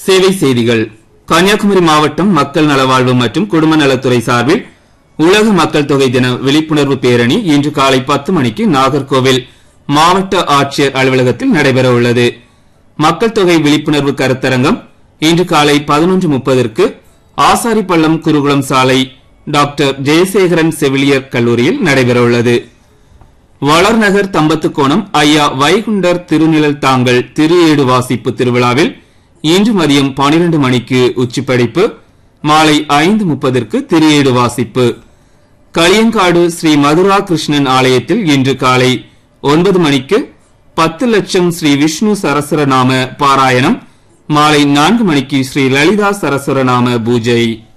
சேவை செய்திகள் கன்னியாகுமரி மாவட்டம் மக்கள் நலவாழ்வு மற்றும் குடும்ப நலத்துறை சார்பில் உலக மக்கள் தொகை தின விழிப்புணர்வு பேரணி இன்று காலை பத்து மணிக்கு நாகர்கோவில் மாவட்ட ஆட்சியர் அலுவலகத்தில் நடைபெற உள்ளது மக்கள் தொகை விழிப்புணர்வு கருத்தரங்கம் இன்று காலை பதினொன்று முப்பதற்கு ஆசாரிப்பள்ளம் குருகுளம் சாலை டாக்டர் ஜெயசேகரன் செவிலியர் கல்லூரியில் நடைபெற உள்ளது வளர்நகர் தம்பத்துக்கோணம் ஐயா வைகுண்டர் திருநிழல் தாங்கள் திருஏடு வாசிப்பு திருவிழாவில் இன்று மதியம் பனிரெண்டு மணிக்கு உச்சிப்படைப்பு மாலை ஐந்து முப்பதற்கு திருஏடு வாசிப்பு களியங்காடு ஸ்ரீ மதுரா கிருஷ்ணன் ஆலயத்தில் இன்று காலை ஒன்பது மணிக்கு பத்து லட்சம் ஸ்ரீ விஷ்ணு சரஸ்வரநாம பாராயணம் மாலை நான்கு மணிக்கு ஸ்ரீ லலிதா சரஸ்வரநாம பூஜை